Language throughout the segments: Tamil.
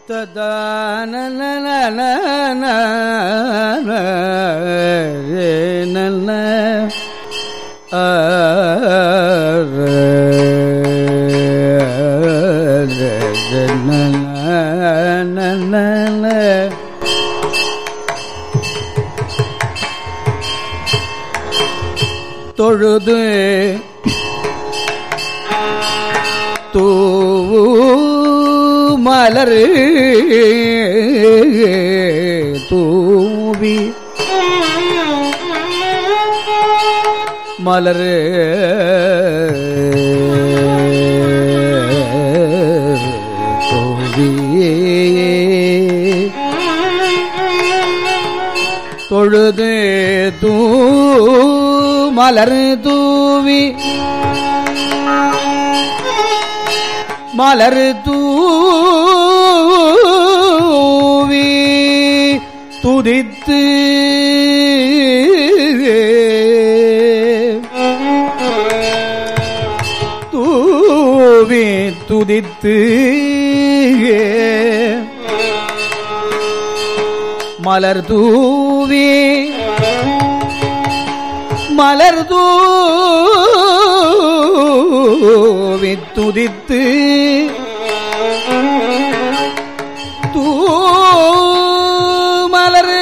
ததான நல்ல தொழுது தூவு மலர் தூவி மலர் தூவி தொழுது தூ மலர் தூவி மலர் தூவி துதித்து தூவி துதித்து மலர் தூவி மலர் தூவி துதித்து தூ மலர்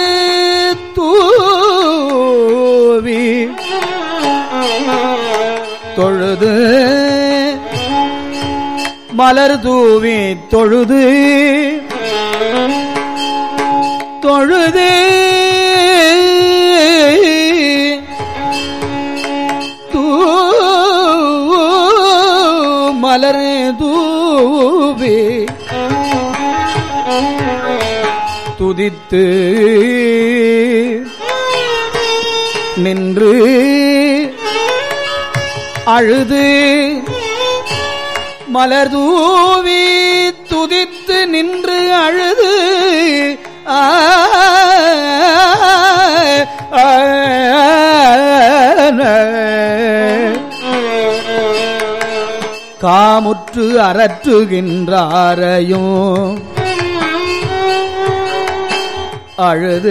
தூவி தொழுது மலர் தூவி தொழுது தொழுது தூ மலர் தூவி துதித்து நின்று அழுது மலர் தூவி துதித்து நின்று அழுது ஆ ஆ, காமுற்று அரற்றுகின்றாரையும் அழுது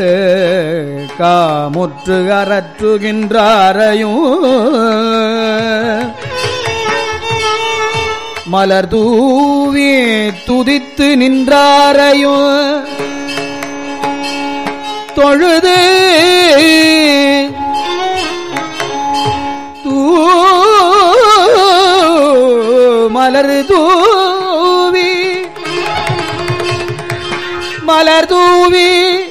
காமுற்று அரற்றுகின்றாரையும் மலர் தூவி துதித்து நின்றாரையும் தொழுது தூ மலர் தூவி மலர் தூவி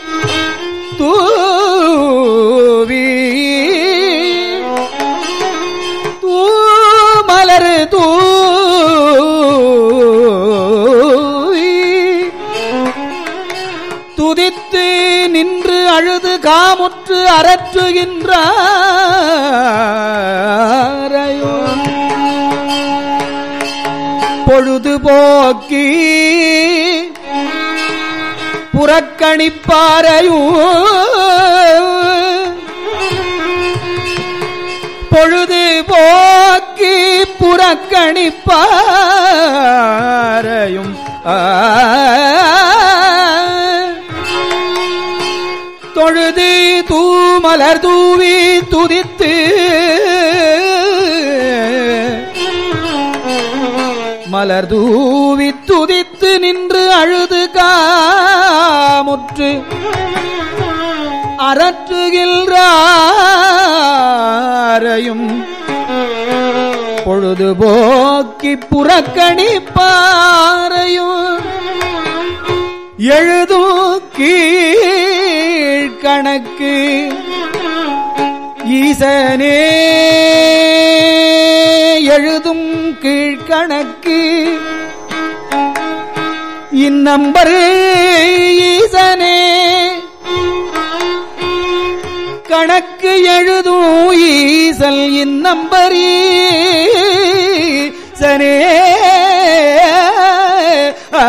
தூவி தூ மலர் தூவி துதித்து நின்று அழுது காமுற்று அரற்றுகின்றாரையோ பொழுதுபோக்கி புறக்கணிப்பாரையும் பொழுது போக்கி புறக்கணிப்பாரையும் ஆ, தொழுது தூமலர் தூவி துதித்து மலர் தூவி துதித்து நின்று அழுது காமுற்று அரற்றுகின்றாரையும் பொழுதுபோக்கி புறக்கணிப்பாரையும் எழுதும் கீழ்கணக்கு ஈசனே எழுதும் கீழ்கணக்கு இந்நம்பர் ஈசனே கணக்கு எழுதும் ஈசல் இந்நம்பர் ஈசனே ஆ,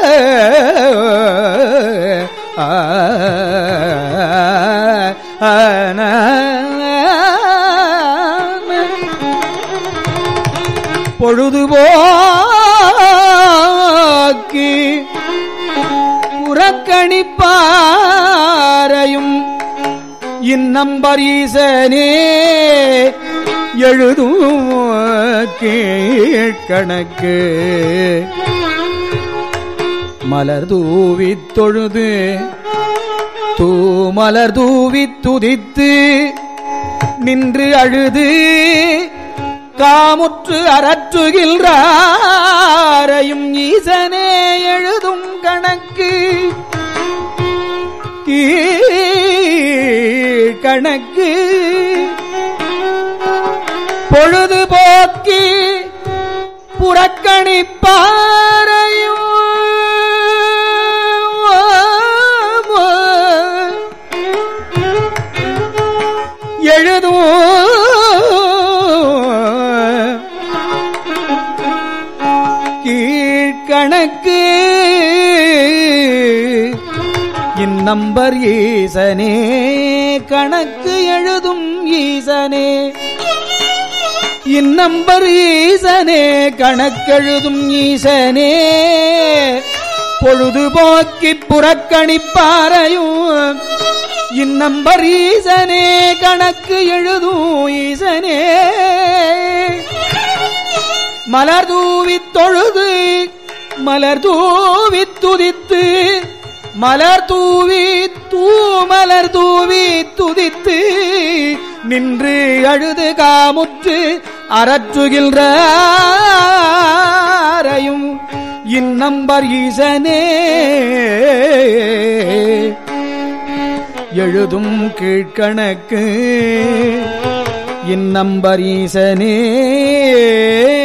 ஆ, ஆ, ஆ, பொழுதுபோக்கி புறக்கணிப்பாரையும் இந்நம்பரீசனே எழுதும் கீழ்கணக்கு மலர் தூவித் தொழுது தூமலர் தூவித் துதித்து நின்று அழுது காமுற்று அரற்றுகின்றாரையும் ஈசனே எழுதும் கணக்கு கணக்கு பொழுதுபோக்கி புறக்கணிப்பாரையும் எழுதும் கீழ்கணக்கு இந்நம்பர் ஈசனே கணக்கு எழுதும் ஈசனே இந்நம்பர் ஈசனே கணக்கெழுதும் ஈசனே பொழுதுபோக்கி புறக்கணிப்பாரையும் இந்நம்பர் ஈசனே கணக்கு எழுதும் ஈசனே மலர் தூவித் தொழுது மலர் தூவித் துதித்து மலர் தூவி தூமலர் தூவி துதித்து நின்று அழுது காமுற்று அரற்றுகின்றாரையும் இந்நம்பர் ஈசனே எழுதும் கீழ்கணக்கு இந்நம்பர் ஈசனே